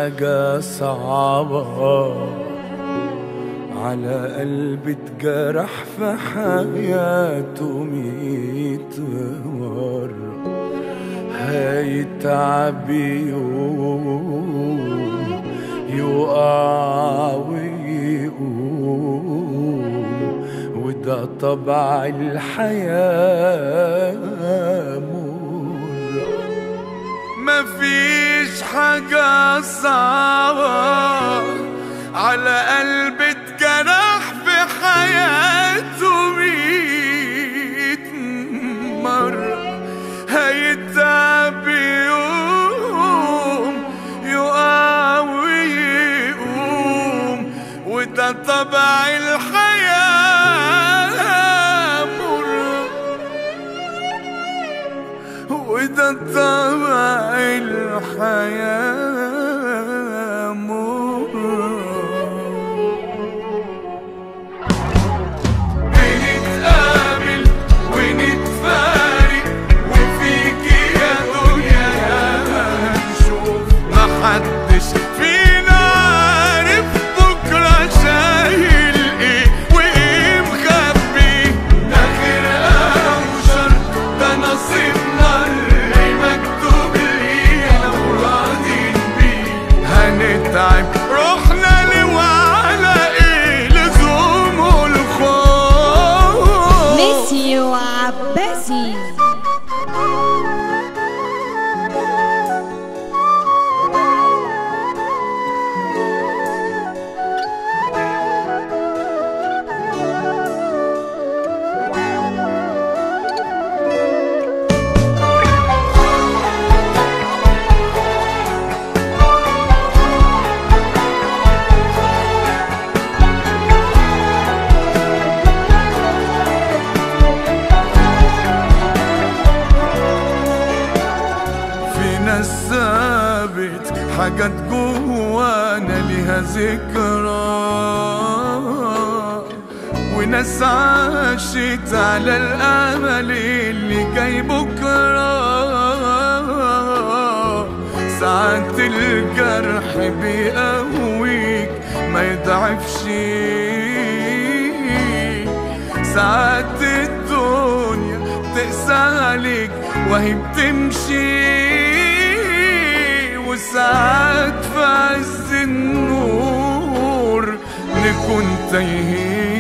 حاجة صعبة على قلب اتجرح في حياته ميت مرة هيتعب يوم يقع ويقوم وده طبع الحياة مرة مفيش حاجة صعبة على قلب اتجرح في حياته ميت مرة هيتعب يوم يقع ويقوم وده طبع الحياة مرة وده طبع الحياة مرة بنتقابل ونتفارق وفيكي يا دنيا هنشوف محدش فينا عارف بكرة شايل ايه وايه مخبي ده خير او شر ده نصيبنا اللي مكتوب لينا وراضين بيه هنتعب روحنا ليه وعلى ايه لزوم الخوف ميسي وعباسي في ناس ثابت حاجات جوانا ليها ذكرى وناس عاشت على الامل اللي جاي بكره ساعات الجرح بيقويك ما يضعفش ساعات الدنيا تقسى عليك وهي بتمشي وساعات في عز النور نكون تايهين